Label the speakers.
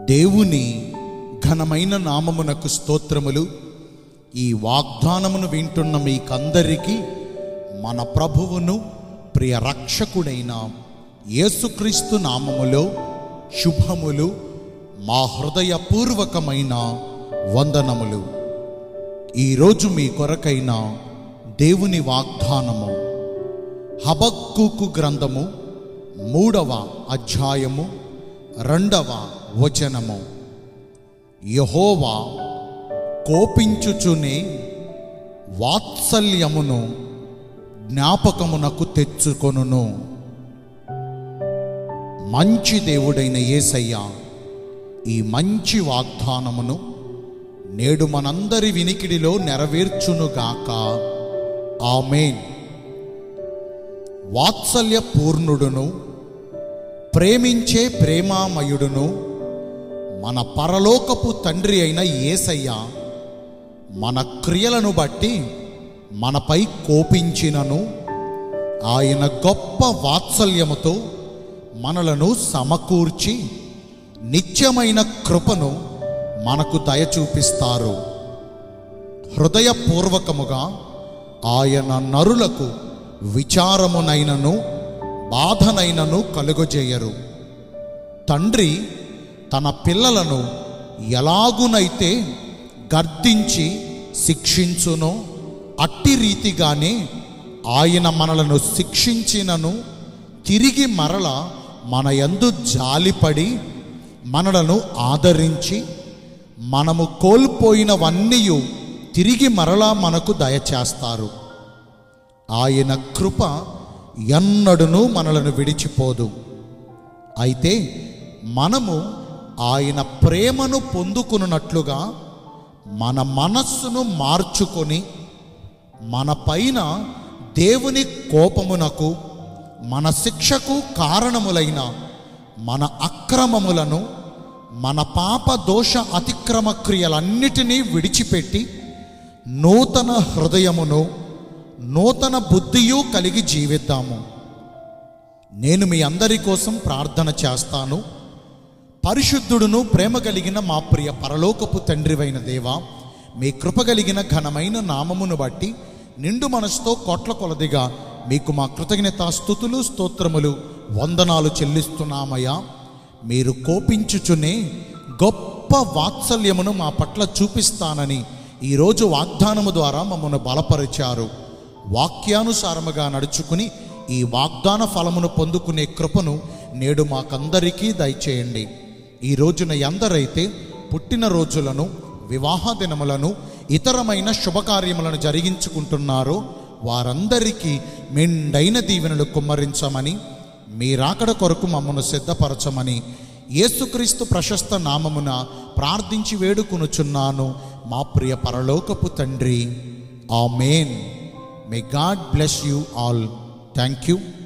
Speaker 1: దేవుని ఘనమైన నామమునకు స్తోత్రములు ఈ వాగ్దానమును వింటున్న మీకందరికీ మన ప్రభువును ప్రియ రక్షకుడైన యేసుక్రీస్తు నామములో శుభములు మా హృదయపూర్వకమైన వందనములు ఈరోజు మీ కొరకైన దేవుని వాగ్దానము హబక్కుకు గ్రంథము మూడవ అధ్యాయము రెండవ వచనము యహోవా కోపించుచునే వాత్సల్యమును జ్ఞాపకమునకు తెచ్చుకొనును మంచి దేవుడైన యేసయ్య ఈ మంచి వాగ్దానమును నేడు మనందరి వినికిడిలో నెరవేర్చునుగాక ఆమెన్ వాత్సల్య పూర్ణుడును ప్రేమించే ప్రేమామయుడును మన పరలోకపు తండ్రి అయిన యేసయ్య మన క్రియలను బట్టి మనపై కోపించినను ఆయన గొప్ప వాత్సల్యముతో మనలను సమకూర్చి నిత్యమైన కృపను మనకు దయ చూపిస్తారు హృదయపూర్వకముగా ఆయన నరులకు విచారమునైనను బాధనైనను కలుగజేయరు తండ్రి తన పిల్లలను ఎలాగునైతే గర్దించి శిక్షించునో అట్టి రీతిగానే ఆయన మనలను శిక్షించినను తిరిగి మరల మన యందు జాలిపడి మనలను ఆదరించి మనము కోల్పోయినవన్నీ తిరిగి మరలా మనకు దయచేస్తారు ఆయన కృప ఎన్నడును మనలను విడిచిపోదు అయితే మనము ఆయన ప్రేమను పొందుకున్నట్లుగా మన మనస్సును మార్చుకొని మన పైన దేవుని కోపమునకు మన శిక్షకు కారణములైన మన అక్రమములను మన పాప దోష అతిక్రమ క్రియలన్నిటినీ విడిచిపెట్టి నూతన హృదయమును నూతన బుద్ధియు కలిగి జీవిద్దాము నేను మీ అందరి కోసం ప్రార్థన చేస్తాను పరిశుద్ధుడును ప్రేమ కలిగిన మా ప్రియ పరలోకపు తండ్రివైన దేవా మీ కృప కలిగిన ఘనమైన నామమును బట్టి నిండు మనసుతో కోట్ల కొలదిగా మీకు మా కృతజ్ఞత స్థుతులు స్తోత్రములు వందనాలు చెల్లిస్తున్నామయ్యా మీరు కోపించుచునే గొప్ప వాత్సల్యమును మా పట్ల చూపిస్తానని ఈరోజు వాగ్దానము ద్వారా మమ్మల్ని బలపరిచారు వాక్యానుసారముగా నడుచుకుని ఈ వాగ్దాన ఫలమును పొందుకునే కృపను నేడు మాకందరికీ దయచేయండి ఈ రోజున ఎందరైతే పుట్టిన రోజులను వివాహ దినములను ఇతరమైన శుభకార్యములను జరిగించుకుంటున్నారో వారందరికీ మెండైన దీవెనలు కుమ్మరించమని మీ రాకడ కొరకు మమ్మను సిద్ధపరచమని యేసుక్రీస్తు ప్రశస్త నామమున ప్రార్థించి వేడుకొనుచున్నాను మా ప్రియ పరలోకపు తండ్రి amen may God bless you all thank you